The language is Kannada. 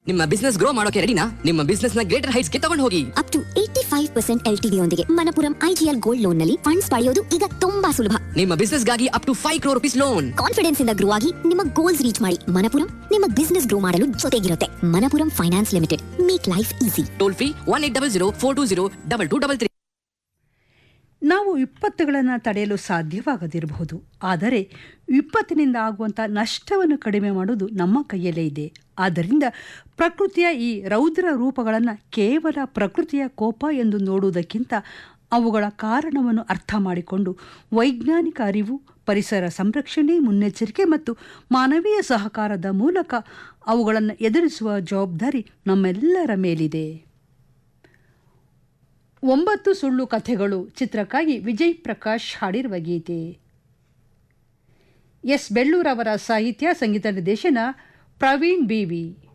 ನಿಮ್ಮ ಬಿಸ್ನೆಸ್ ಗ್ರೋ ಮಾಡೋಕೆ ರೆಡಿನಾ ನಿಮ್ಮ ಬಿಸ್ನೆಸ್ ನ ಗ್ರೇಟರ್ ಹೈಟ್ಸ್ ಗೆ ತಗೊಂಡು ಹೋಗಿ up to eighty five percent L T ಯೊಂದಿಗೆ ಮನಪುರಂ ಐಜಿಎಲ್ ಗೋಲ್ಡ್ ಲೋನ್ ನಲ್ಲಿ ಫಂಡ್ಸ್ ಪಡೆಯೋದು ಈಗ ತುಂಬಾ ಸುಲಭ ನಿಮ್ಮ ಬಿಸ್ನೆಸ್ ಗಾಗಿ up to five crore rupees loan confidence ಇಂದ ಗ್ರೋ ಆಗಿ ನಿಮ್ಮ ಗೋಲ್ಸ್ ರೀಚ್ ಮಾಡಿ ಮನಪುರಂ ನಿಮ್ಮ ಬಿಸ್ನೆಸ್ ಗ್ರೋ ಮಾಡಲು ಜೊತೆಗಿರುತ್ತೆ Manappuram finance limited make life easy toll free one eight double zero four two zero double two double three ನಾವು ವಿಪತ್ತುಗಳನ್ನು ತಡೆಯಲು ಸಾಧ್ಯವಾಗದಿರಬಹುದು ಆದರೆ ವಿಪತ್ತಿನಿಂದ ಆಗುವಂಥ ನಷ್ಟವನ್ನು ಕಡಿಮೆ ಮಾಡುವುದು ನಮ್ಮ ಕೈಯಲ್ಲೇ ಇದೆ ಆದ್ದರಿಂದ ಪ್ರಕೃತಿಯ ಈ ರೌದ್ರ ರೂಪಗಳನ್ನು ಕೇವಲ ಪ್ರಕೃತಿಯ ಕೋಪ ಎಂದು ನೋಡುವುದಕ್ಕಿಂತ ಅವುಗಳ ಕಾರಣವನ್ನು ಅರ್ಥ ಮಾಡಿಕೊಂಡು ವೈಜ್ಞಾನಿಕ ಅರಿವು ಪರಿಸರ ಸಂರಕ್ಷಣೆ ಮುನ್ನೆಚ್ಚರಿಕೆ ಮತ್ತು ಮಾನವೀಯ ಸಹಕಾರದ ಮೂಲಕ ಅವುಗಳನ್ನು ಎದುರಿಸುವ ಜವಾಬ್ದಾರಿ ನಮ್ಮೆಲ್ಲರ ಮೇಲಿದೆ ಒಂಬತ್ತು ಸುಳ್ಳು ಕಥೆಗಳು ಚಿತ್ರಕ್ಕಾಗಿ ವಿಜಯ್ ಪ್ರಕಾಶ್ ಹಾಡಿರುವ ಗೀತೆ ಎಸ್ ಬೆಳ್ಳೂರವರ ಸಾಹಿತ್ಯ ಸಂಗೀತ ನಿರ್ದೇಶನ ಪ್ರವೀಣ್ ಬಿವಿ